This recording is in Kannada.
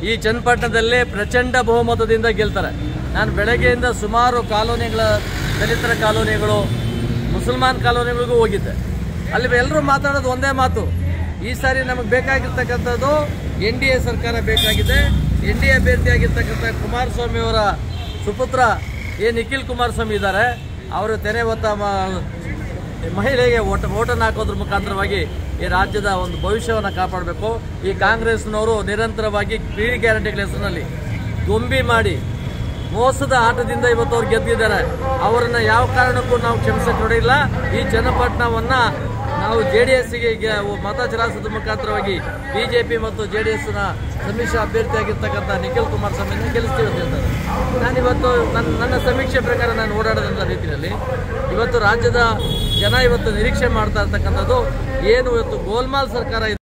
ಈ ಚನ್ನಪಟ್ಟಣದಲ್ಲಿ ಪ್ರಚಂಡ ಬಹುಮತದಿಂದ ಗೆಲ್ತಾರೆ ನಾನು ಬೆಳಗ್ಗೆಯಿಂದ ಸುಮಾರು ಕಾಲೋನಿಗಳ ದಲಿತರ ಕಾಲೋನಿಗಳು ಮುಸಲ್ಮಾನ್ ಕಾಲೋನಿಗಳಿಗೂ ಹೋಗಿದ್ದೆ ಅಲ್ಲಿ ಎಲ್ಲರೂ ಮಾತಾಡೋದು ಒಂದೇ ಮಾತು ಈ ಸಾರಿ ನಮಗೆ ಬೇಕಾಗಿರ್ತಕ್ಕಂಥದ್ದು ಎನ್ ಡಿ ಎ ಸರ್ಕಾರ ಬೇಕಾಗಿದೆ ಎನ್ ಡಿ ಎ ಅಭ್ಯರ್ಥಿಯಾಗಿರ್ತಕ್ಕಂಥ ಕುಮಾರಸ್ವಾಮಿ ಅವರ ಸುಪುತ್ರ ಎ ನಿಖಿಲ್ ಕುಮಾರಸ್ವಾಮಿ ಇದ್ದಾರೆ ಅವರು ತೆರೆ ಹೊತ್ತ ಮ- ಮಹಿಳೆಗೆ ಓಟ ಓಟನ್ನು ಹಾಕೋದ್ರ ಮುಖಾಂತರವಾಗಿ ಈ ರಾಜ್ಯದ ಒಂದು ಭವಿಷ್ಯವನ್ನು ಕಾಪಾಡಬೇಕು ಈ ಕಾಂಗ್ರೆಸ್ನವರು ನಿರಂತರವಾಗಿ ಪೀಳಿ ಗ್ಯಾರಂಟಿಗಳ ಹೆಸರಿನಲ್ಲಿ ಗೊಂಬಿ ಮಾಡಿ ಮೋಸದ ಆಟದಿಂದ ಇವತ್ತು ಅವ್ರು ಗೆದ್ದಿದ್ದಾರೆ ಅವರನ್ನ ಯಾವ ಕಾರಣಕ್ಕೂ ನಾವು ಕ್ಷಮಿಸಕ್ಕೆ ನೋಡಿಲ್ಲ ಈ ಚನ್ನಪಟ್ಟಣವನ್ನ ನಾವು ಜೆ ಡಿ ಎಸ್ಗೆ ಮತ ಚಲಾಯಿಸೋದ್ರ ಮುಖಾಂತರವಾಗಿ ಬಿಜೆಪಿ ಮತ್ತು ಜೆ ಡಿ ಎಸ್ನ ಸಮ್ಮಿಶ್ರ ಅಭ್ಯರ್ಥಿಯಾಗಿರ್ತಕ್ಕಂಥ ನಿಖಿಲ್ ಕುಮಾರಸ್ವಾಮಿನ ಗೆಲ್ಲಿಸ್ತೀವಿ ಅಂತ ಹೇಳ್ತಾರೆ ನಾನಿವತ್ತು ನನ್ನ ನನ್ನ ಸಮೀಕ್ಷೆ ಪ್ರಕಾರ ನಾನು ಓಡಾಡದಂಥ ರೀತಿಯಲ್ಲಿ ಇವತ್ತು ರಾಜ್ಯದ ಜನ ಇವತ್ತು ನಿರೀಕ್ಷೆ ಮಾಡ್ತಾ ಇರ್ತಕ್ಕಂಥದ್ದು ಏನು ಇವತ್ತು ಗೋಲ್ಮಾಲ್ ಸರ್ಕಾರ ಇದೆ